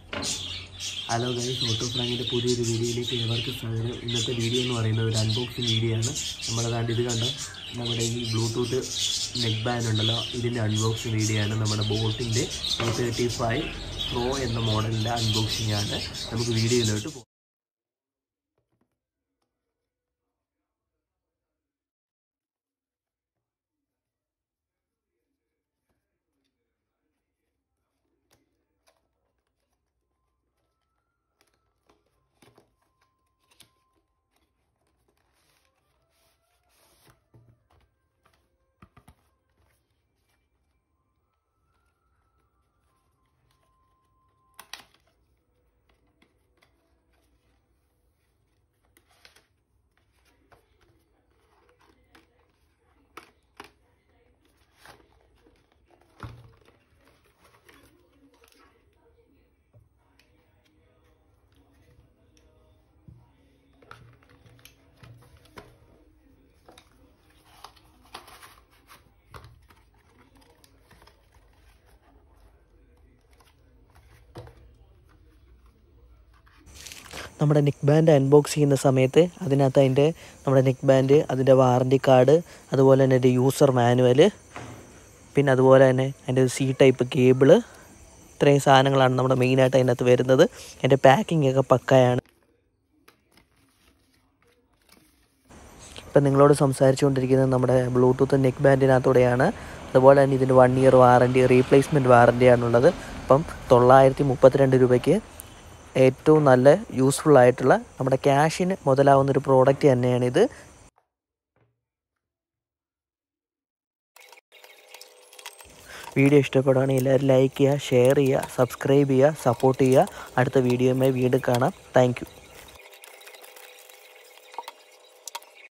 hello guys auto ഫ്രാങ്കിൻ്റെ പുതിയൊരു വീഡിയോയിലേക്ക് ഏവർക്കും സ്വാഗതം ഇന്നത്തെ വീഡിയോ എന്ന് പറയുന്നത് ഒരു അൺബോക്സിങ് വീഡിയോ ആണ് നമ്മുടെ കണ്ട് ഇത് കണ്ടോ നമ്മുടെ ഈ ബ്ലൂടൂത്ത് നെക്ക് ബാൻഡ് ഉണ്ടല്ലോ ഇതിൻ്റെ അൺബോക്സിങ് വീഡിയോ ആണ് നമ്മുടെ ബോട്ടിൻ്റെ എ തേർട്ടി ഫൈവ് പ്രോ എന്ന മോഡലിൻ്റെ അൺബോക്സിങ് ആണ് നമുക്ക് വീഡിയോയിലോട്ട് പോകാം നമ്മുടെ നെക്ക് ബാൻഡ് അൺബോക്സ് ചെയ്യുന്ന സമയത്ത് അതിനകത്ത് അതിൻ്റെ നമ്മുടെ നെക്ക് ബാൻഡ് അതിൻ്റെ വാറണ്ടി കാർഡ് അതുപോലെ തന്നെ അതിൻ്റെ യൂസർ മാനുവൽ പിന്നെ അതുപോലെ തന്നെ അതിൻ്റെ സി ടൈപ്പ് കേബിള് ഇത്രയും സാധനങ്ങളാണ് നമ്മുടെ മെയിനായിട്ട് അതിനകത്ത് വരുന്നത് അതിൻ്റെ പാക്കിംഗ് ഒക്കെ പക്കയാണ് ഇപ്പം നിങ്ങളോട് സംസാരിച്ചുകൊണ്ടിരിക്കുന്നത് നമ്മുടെ ബ്ലൂടൂത്ത് നെക്ക് ബാൻഡിനകത്തൂടെയാണ് അതുപോലെ തന്നെ ഇതിന് വൺ ഇയർ വാറണ്ടി റീപ്ലേസ്മെൻറ്റ് വാറണ്ടിയാണുള്ളത് അപ്പം തൊള്ളായിരത്തി മുപ്പത്തിരണ്ട് രൂപയ്ക്ക് ഏറ്റവും നല്ല യൂസ്ഫുൾ ആയിട്ടുള്ള നമ്മുടെ ക്യാഷിന് മുതലാവുന്ന ഒരു പ്രോഡക്റ്റ് തന്നെയാണിത് വീഡിയോ ഇഷ്ടപ്പെടുകയാണെങ്കിൽ എല്ലാവരും ലൈക്ക് ചെയ്യുക ഷെയർ ചെയ്യുക സബ്സ്ക്രൈബ് ചെയ്യുക സപ്പോർട്ട് ചെയ്യുക അടുത്ത വീഡിയോയുമായി വീണ്ടും കാണാം താങ്ക്